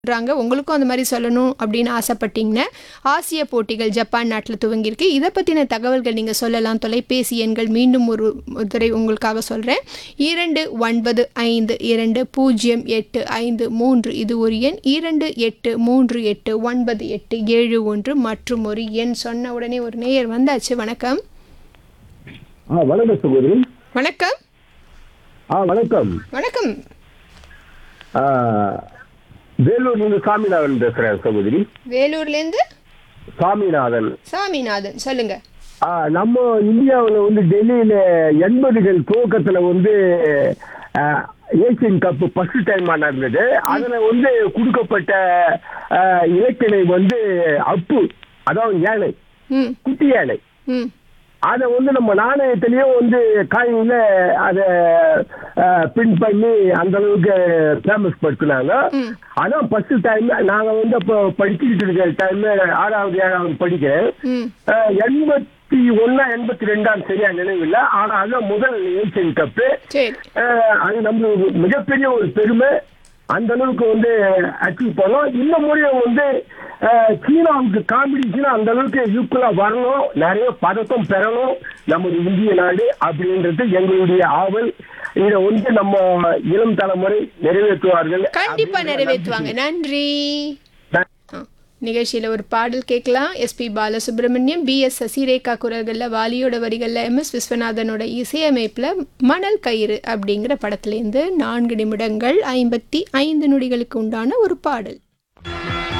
சொல்றாங்க உங்களுக்கும் அந்த மாதிரி சொல்லணும் அப்படின்னு ஆசைப்பட்டீங்கன்னா ஆசிய போட்டிகள் ஜப்பான் நாட்டில் துவங்கியிருக்கு இதை பற்றின தகவல்கள் நீங்கள் சொல்லலாம் தொலைபேசி எண்கள் மீண்டும் ஒரு முறை உங்களுக்காக சொல்கிறேன் இரண்டு ஒன்பது ஐந்து இரண்டு பூஜ்ஜியம் எட்டு ஐந்து மூன்று இது ஒரு எண் இரண்டு எட்டு மூன்று எட்டு ஒன்பது எட்டு ஏழு ஒன்று மற்றும் ஒரு எண் சொன்ன உடனே ஒரு நேயர் வந்தாச்சு வணக்கம் ஆ வணக்கம் சகோதரி வணக்கம் ஆ வணக்கம் வணக்கம் ஆ, வேலூர்லேருந்து சாமிநாதன் பேசுகிறேன் சகோதரி வேலூர்லேருந்து சாமிநாதன் சாமிநாதன் சொல்லுங்க ஆ, நம்ம இந்தியாவில் வந்து டெல்லியில் எண்பதுகள் துவக்கத்தில் வந்து ஆ, ஏசியன் கப் ஃபர்ஸ்ட் டைமாக நடந்தது அதில் வந்து கொடுக்கப்பட்ட ஆ, இலக்கினை வந்து அப்பு அதாவது யானை ம் குட்டி யானை ம் அதை வந்து நம்ம நாணயத்திலயும் வந்து காயின்ல அதை பிரிண்ட் பண்ணி அந்த அளவுக்கு ஃபேமஸ் படுத்தினாங்க ம். அதான் ஃபர்ஸ்ட் டைம் நாங்க வந்து அப்போ படிச்சுக்கிட்டு இருக்கிற டைம் ஆறாவது ஏழாவது படிக்கிறேன் ம் அஹ், எண்பத்தி ஒன்னா எண்பத்தி ரெண்டாம் சரியா நினைவில்லை ஆனா அதான் முதல் ஏசியன் கப்பு சரி அது நம்மளுக்கு மிகப்பெரிய ஒரு பெருமை அந்த அளவுக்கு வந்து அச்சீவ் பண்ணோம் இந்த முறையும் வந்து அஹ், சீனாவுக்கு காம்படிஷன் அந்த அளவுக்கு ஈக்குவலா வரணும் நிறைய பதக்கம் பெறணும் நமது இந்திய நாடு அப்படின்றது எங்களுடைய ஆவல் இதை வந்து நம்ம இளம் தலைமுறை நிறைவேற்றுவார்கள் கண்டிப்பா அப்படின்ற நிறைவேற்றுவாங்க நன்றி நம்பிக்கை. ஆ, நிகழ்ச்சியில ஒரு பாடல் கேட்கலாம் SP Balasubrahmanyam P S Sasirekha குரல்கள்ல வாலியோட வரிகள்ல எம் எஸ் விஸ்வநாதனோட இசையமைப்புல மணல் கயிறு அப்படிங்கிற படத்துலேருந்து நான்கு நிமிடங்கள் ஐம்பத்தி ஐந்து நொடிகளுக்கு உண்டான ஒரு பாடல்